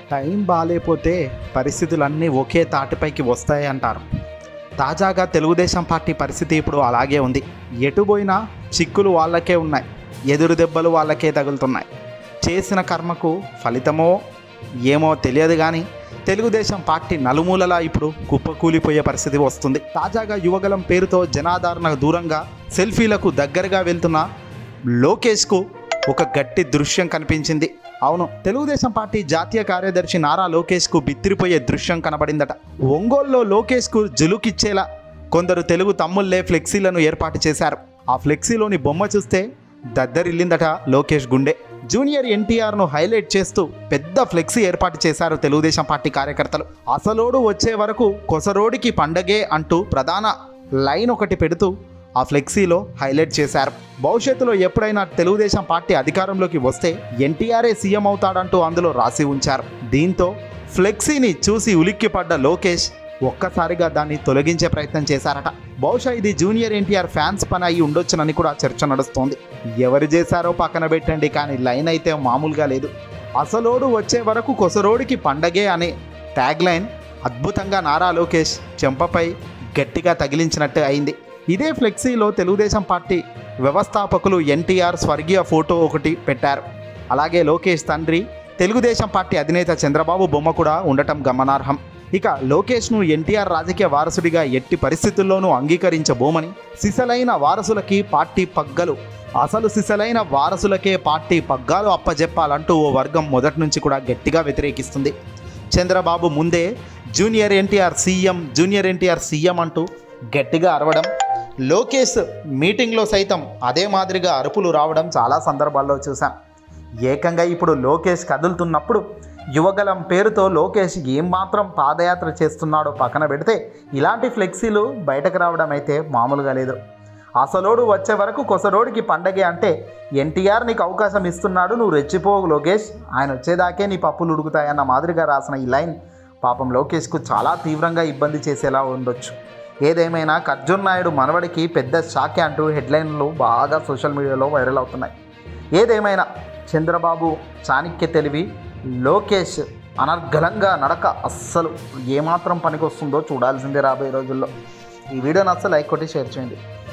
time బాగాలేకపోతే పరిస్థితులన్నీ ఒకే తాటిపైకి వస్తాయి అంటారు తాజాగా తెలుగుదేశం పార్టీ పరిస్థితి ఇప్పుడు అలాగే ఉంది ఎటు పోయినా చిక్కులు వాళ్ళకే ఉన్నాయి ఎదురు దెబ్బలు వాళ్ళకే తగులుతున్నాయి చేసిన కర్మకు ఫలితమో ఏమో తెలియదు కానీ తెలుగుదేశం పార్టీ నలుమూలలా ఇప్పుడు కుప్పకూలిపోయే పరిస్థితి వస్తుంది తాజాగా యువగలం పేరుతో జనాదరణ దూరంగా సెల్ఫీలకు దగ్గరగా వెళ్తున్న లోకేష్కు ఒక గట్టి దృశ్యం కనిపించింది అవును తెలుగుదేశం పార్టీ జాతీయ కార్యదర్శి నారా లోకేష్కు బిత్తిరిపోయే దృశ్యం కనబడిందట ఒంగోలులో లోకేష్కు జులుకిచ్చేలా కొందరు తెలుగు తమ్ముళ్లే ఫ్లెక్సీలను ఏర్పాటు చేశారు ఆ ఫ్లెక్సీలోని బొమ్మ చూస్తే దద్దరిల్లిందట లోకేష్ గుండె జూనియర్ ఎన్టీఆర్ను హైలైట్ చేస్తూ పెద్ద ఫ్లెక్సీ ఏర్పాటు చేశారు తెలుగుదేశం పార్టీ కార్యకర్తలు అసలోడు వచ్చే వరకు కొసరోడికి పండగే అంటూ ప్రధాన లైన్ ఒకటి పెడుతూ ఆ ఫ్లెక్సీలో హైలైట్ చేశారు భవిష్యత్తులో ఎప్పుడైనా తెలుగుదేశం పార్టీ అధికారంలోకి వస్తే ఎన్టీఆర్ఏ సీఎం అవుతాడంటూ అందులో రాసి ఉంచారు దీంతో ఫ్లెక్సీని చూసి ఉలిక్కిపడ్డ లోకేష్ ఒక్కసారిగా దాన్ని తొలగించే ప్రయత్నం చేశారట బహుశా ఇది జూనియర్ ఎన్టీఆర్ ఫ్యాన్స్ పని అయి ఉండొచ్చునని కూడా చర్చ నడుస్తోంది ఎవరు చేశారో పక్కన పెట్టండి కానీ లైన్ అయితే మామూలుగా లేదు అసలోడు వచ్చే వరకు కొసరోడికి పండగే అనే ట్యాగ్ లైన్ అద్భుతంగా నారా లోకేష్ చెంపపై గట్టిగా తగిలించినట్టు అయింది ఇదే ఫ్లెక్సీలో తెలుగుదేశం పార్టీ వ్యవస్థాపకులు ఎన్టీఆర్ స్వర్గీయ ఫోటో ఒకటి పెట్టారు అలాగే లోకేష్ తండ్రి తెలుగుదేశం పార్టీ అధినేత చంద్రబాబు బొమ్మ కూడా ఉండటం గమనార్హం ఇక లోకేష్ను ఎన్టీఆర్ రాజకీయ వారసుడిగా ఎట్టి పరిస్థితుల్లోనూ అంగీకరించబోమని సిసలైన వారసులకి పార్టీ పగ్గలు అసలు సిసలైన వారసులకే పార్టీ పగ్గాలు అప్పజెప్పాలంటూ ఓ వర్గం మొదటి నుంచి కూడా గట్టిగా వ్యతిరేకిస్తుంది చంద్రబాబు ముందే junior NTR CM junior NTR CM అంటూ గట్టిగా అరవడం లోకేష్ మీటింగ్లో సైతం అదే మాదిరిగా అరుపులు రావడం చాలా సందర్భాల్లో చూసాం ఏకంగా ఇప్పుడు లోకేష్ కదులుతున్నప్పుడు యువగలం పేరుతో లోకేష్ ఏం మాత్రం పాదయాత్ర చేస్తున్నాడో పక్కన పెడితే ఇలాంటి ఫ్లెక్సీలు బయటకు రావడం అయితే మామూలుగా లేదు అసలోడు వచ్చే వరకు కొసరోడికి పండగే అంటే ఎన్టీఆర్ నీకు అవకాశం ఇస్తున్నాడు నువ్వు రెచ్చిపోవు లోకేష్ ఆయన వచ్చేదాకే నీ పప్పులు ఉడుకుతాయన్న మాదిరిగా రాసిన ఈ లైన్ పాపం లోకేష్కు చాలా తీవ్రంగా ఇబ్బంది చేసేలా ఉండొచ్చు ఏదేమైనా కర్జున్ నాయుడు మనవడికి పెద్ద షాకే అంటూ హెడ్లైన్లు బాగా సోషల్ మీడియాలో వైరల్ అవుతున్నాయి ఏదేమైనా చంద్రబాబు చాణక్య తెలివి లోకేష్ అనర్గళంగా నడక అస్సలు ఏమాత్రం పనికొస్తుందో చూడాల్సిందే రాబోయే రోజుల్లో ఈ వీడియో నచ్చ లైక్ కొట్టి షేర్ చేయండి